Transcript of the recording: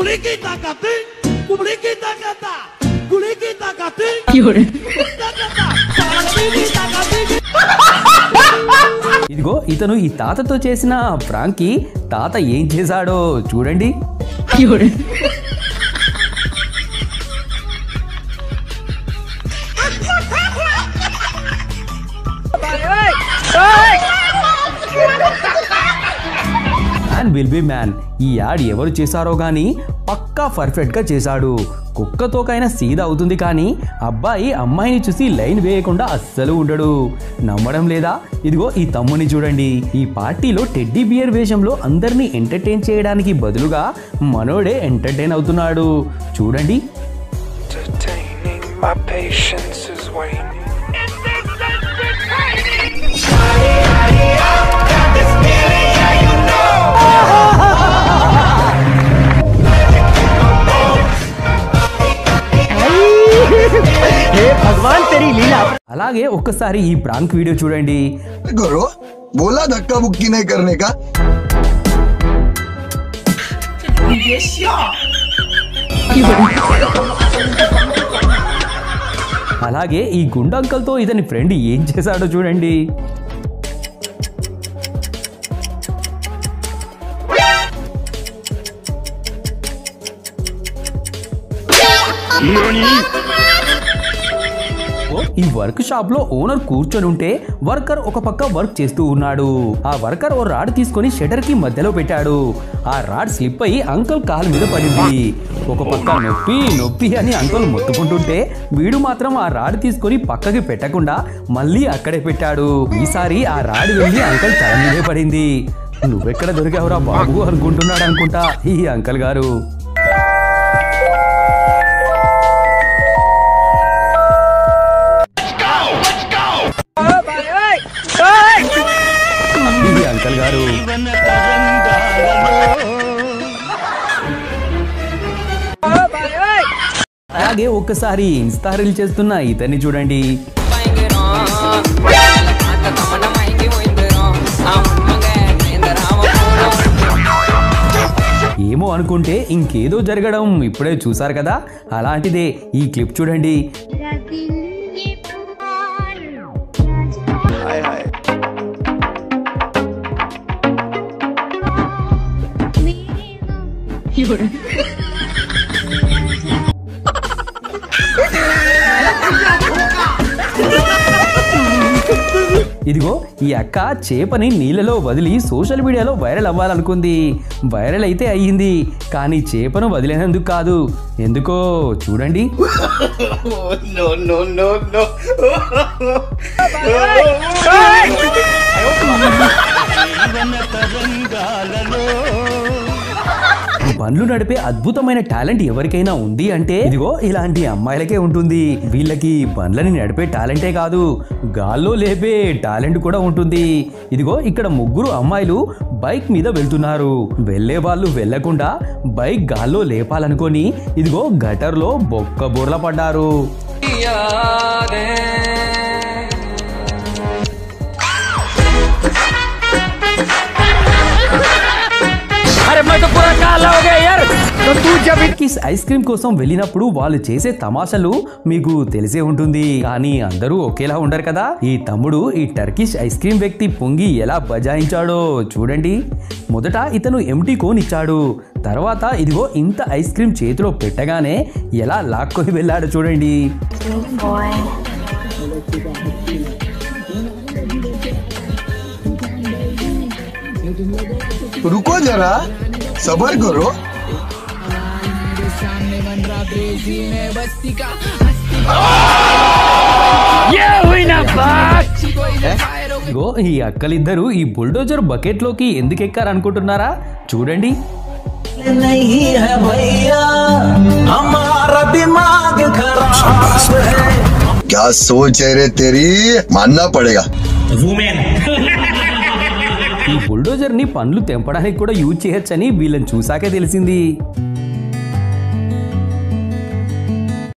Guliki takating, guliki takata, guliki takating, 有人， takata, salabini takating. ఇదిగో ఇతను ఈ తాతతో చేసిన ప్రాంక్కి తాత ఏం చేశాడో చూడండి 有人， మ్యాన్ విల్ బి మ్యాన్ ఈ యాడ్ ఎవరు చేశారో గానీ పక్కా పర్ఫెక్ట్ గా చేశాడు కుక్కతోకైనా సీదా అవుతుంది కానీ అబ్బాయి అమ్మాయిని చూసి లైన్ వేయకుండా అస్సలు ఉండడు నమ్మడం లేదా ఇదిగో ఈ తమ్ముని చూడండి ఈ పార్టీలో టెడ్డీ బియర్ వేషంలో అందరినీ ఎంటర్టైన్ చేయడానికి బదులుగా మనోడే ఎంటర్టైన్ అవుతున్నాడు చూడండి entertaining. My patience is waning. అలాగే ఒక్కసారి ఈ ప్రాంక్ వీడియో చూడండి करो बोला धक्का मुक्की नहीं करने का అలాగే ఈ గుండంకల్తో ఇతని ఫ్రెండ్ ఏం చేశాడో చూడండి ఓ, ఈ వర్క్ షాప్ లో ఓనర్ కూర్చొని ఉంటే వర్కర్ ఒక పక్క వర్క్ చేస్తూ ఉన్నాడు ఆ వర్కర్ ఓ రాడ్ తీసుకొని షటర్ కి మధ్యలో పెట్టాడు ఆ రాడ్ స్లిప్ అయి అంకుల్ కాలు మీద పడింది ఒక పక్క నొప్పి నొప్పి అని అంకుల్ మొత్తుకుంటుంటే వీడు మాత్రం ఆ రాడ్ తీసుకొని పక్కకి పెట్టకుండా మళ్ళీ అక్కడే పెట్టాడు ఈసారి ఆ రాడ్ వెళ్ళి అంకుల్ తల మీదే పడింది నువ్వెక్కడ దొరికావురా బాబు అనుకుంటున్నాడు అనుకుంటా ఈ అంకుల్ గారు ఈ అంకుల్ గారు అలాగే ఒక్కసారి ఇన్స్టా రీల్ చేస్తున్న ఇతన్ని చూడండి ఏమో అనుకుంటే ఇంకేదో జరగడం ఇప్పుడే చూసారు కదా అలాంటిదే ఈ క్లిప్ చూడండి You're 有人， ఇదిగో ఈ అక్క చేపని నీళ్ళలో వదిలి సోషల్ మీడియాలో వైరల్ అవ్వాలనుకుంది వైరల్ అయితే అయ్యింది కానీ చేపను వదిలేనందుకు కాదు ఎందుకో చూడండి బండ్లు నడిపే అద్భుతమైన టాలెంట్ ఎవరికైనా ఉంది అంటే ఇదిగో ఇలాంటి అమ్మాయిలకే ఉంటుంది వీళ్ళకి బండ్లని నడిపే టాలెంటే కాదు గాల్లో లేపే టాలెంట్ కూడా ఉంటుంది ఇదిగో ఇక్కడ ముగ్గురు అమ్మాయిలు బైక్ మీద వెళ్తున్నారు వెళ్ళే వాళ్ళు వెళ్లకుండా బైక్ గాల్లో లేపాలనుకొని ఇదిగో గటర్లో బొక్క బోర్ల పడ్డారు కిస్ ఐస్ క్రీమ్ కోసం వెళ్ళినప్పుడు వాళ్ళు చేసే తమాషలు మీకు తెలిసే ఉంటుంది కానీ అందరూ ఒకేలా ఉండరు కదా ఈ తమ్ముడు ఈ టర్కిష్ ఐస్ క్రీమ్ వ్యక్తి పొంగి ఎలా బజాయించాడో చూడండి మొదట ఇతను ఎంటీ కోన్ ఇచ్చాడు తర్వాత ఇదిగో ఇంత ఐస్ క్రీమ్ చేతిలో పెట్టగానే ఎలా లాక్కొని వెళ్ళాడో చూడండి रुको जरा सबर करो ఇదిగో ఈ అక్కలిద్దరూ ఈ బుల్డోజర్ బకెట్ లోకి ఎందుకు ఎక్కారనుకుంటున్నారా చూడండి नहीं है भैया हमारा दिमाग खराब है क्या सोच है रे तेरी मानना पड़ेगा ఈ బుల్డోజర్ ని పండ్లు తెంపడానికి కూడా యూజ్ చేయొచ్చని వీళ్ళని చూసాకే తెలిసింది